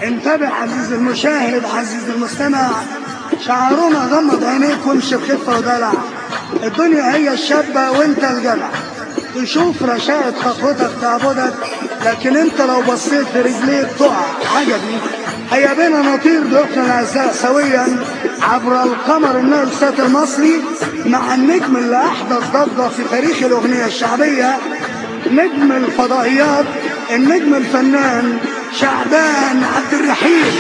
انتبه عزيزي المشاهد عزيزي المستمع شعارنا غمض عينيك وامشي بخفة ودلع الدنيا هي الشابة وانت الجدع تشوف رشاقة خطوتك تعبدك لكن انت لو بصيت في رجليك تقع عجبي هيا بينا نطير ضيوفنا الاعزاء سويا عبر القمر النايل سات المصري مع النجم اللي احدث ضجه في تاريخ الاغنيه الشعبيه نجم الفضائيات النجم الفنان شعبان عبد الرحيم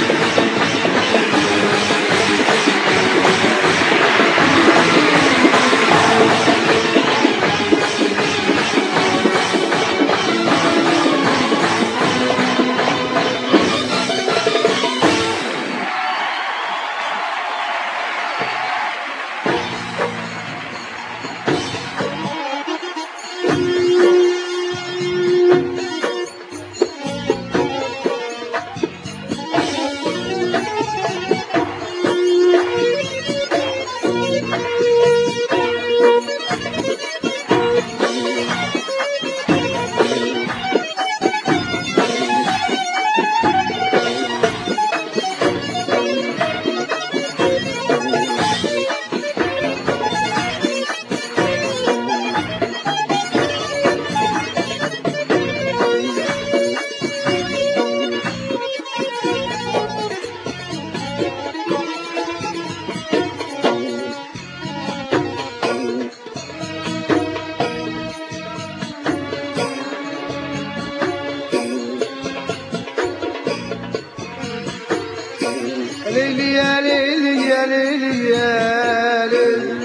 ليلي يا ليلي يا ليلي يا ليلي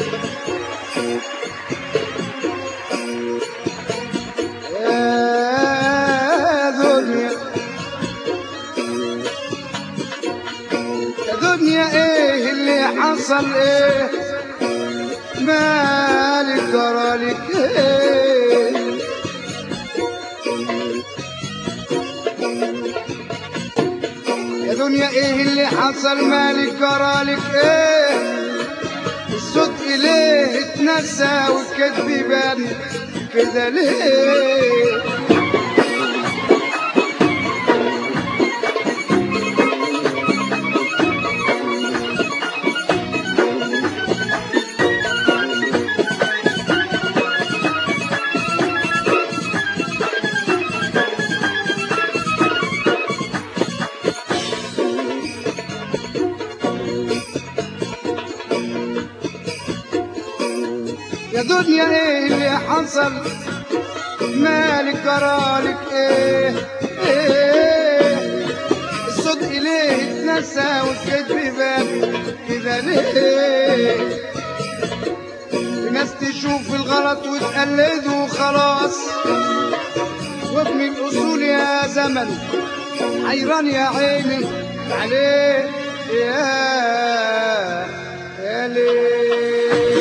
يا دنيا يا دنيا ايه اللي حصل ايه مالك جرالك ايه يا دنيا ايه اللي حصل مالك جرالك ايه الصدق ليه اتنسى والكذب بان كده ليه يا دنيا ايه اللي حصل مالك جرالك ايه ايه الصدق ليه اتنسى والكذب بان كده ليه في ناس تشوف الغلط وتقلده وخلاص وابن الاصول يا زمن حيران يا عيني عليه يا يا ليه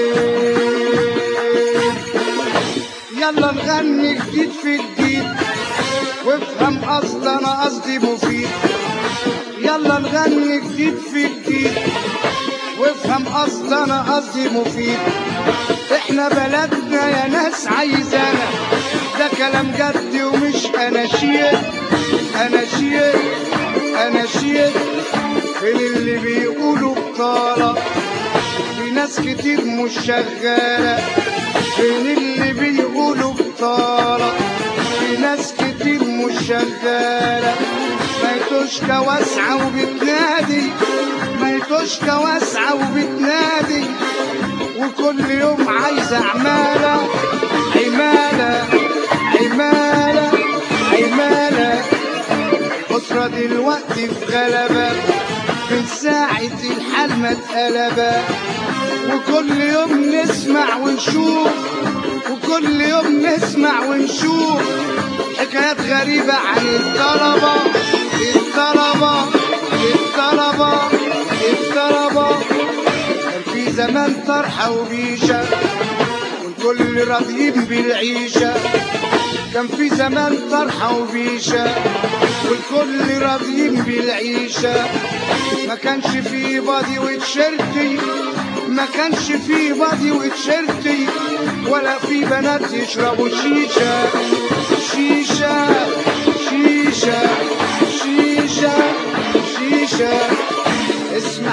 يلا نغني جديد في جديد وافهم قصد انا قصدي مفيد يلا نغني جديد في جديد وافهم قصد انا قصدي مفيد احنا بلدنا يا ناس عايزانا ده كلام جد ومش اناشيد اناشيد اناشيد فين اللي بيقولوا بطالة في ناس كتير مش شغالة فين اللي بيقولوا بطالة في ناس كتير مش شغالة ميتوشكا واسعة وبتنادي ميتوشكا واسعة وبتنادي وكل يوم عايزة عمالة عمالة عمالة عمالة أسرة دلوقتي في غلبة من ساعة الحال ما اتقلبت وكل يوم نسمع ونشوف وكل يوم نسمع ونشوف حكايات غريبة عن الطلبة الطلبة الطلبة الطلبة كان في زمان طرحة وبيشة والكل راضيين بالعيشة كان في زمان طرحة وبيشة والكل راضيين بالعيشة ما كانش فيه بادي وتشيرتي ما كانش فيه بادي وتشيرتي ولا في بنات يشربوا شيشة شيشة شيشة شيشة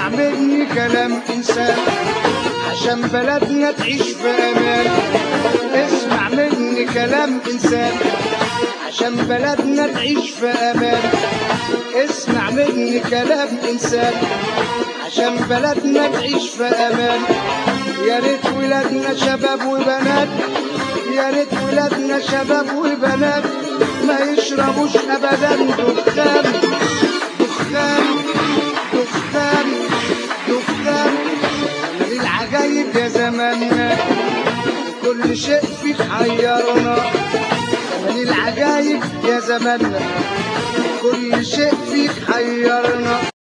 اسمع مني كلام انسان عشان بلدنا تعيش في امان اسمع مني كلام انسان عشان بلدنا تعيش في امان اسمع مني كلام انسان عشان بلدنا تعيش في امان يا ريت ولادنا شباب وبنات يا ريت ولادنا شباب وبنات ما يشربوش ابدا دخان دخان دخان دخان من العجايب يا زماننا كل شيء فيك حيرنا من العجايب يا زماننا كل شيء فيك حيرنا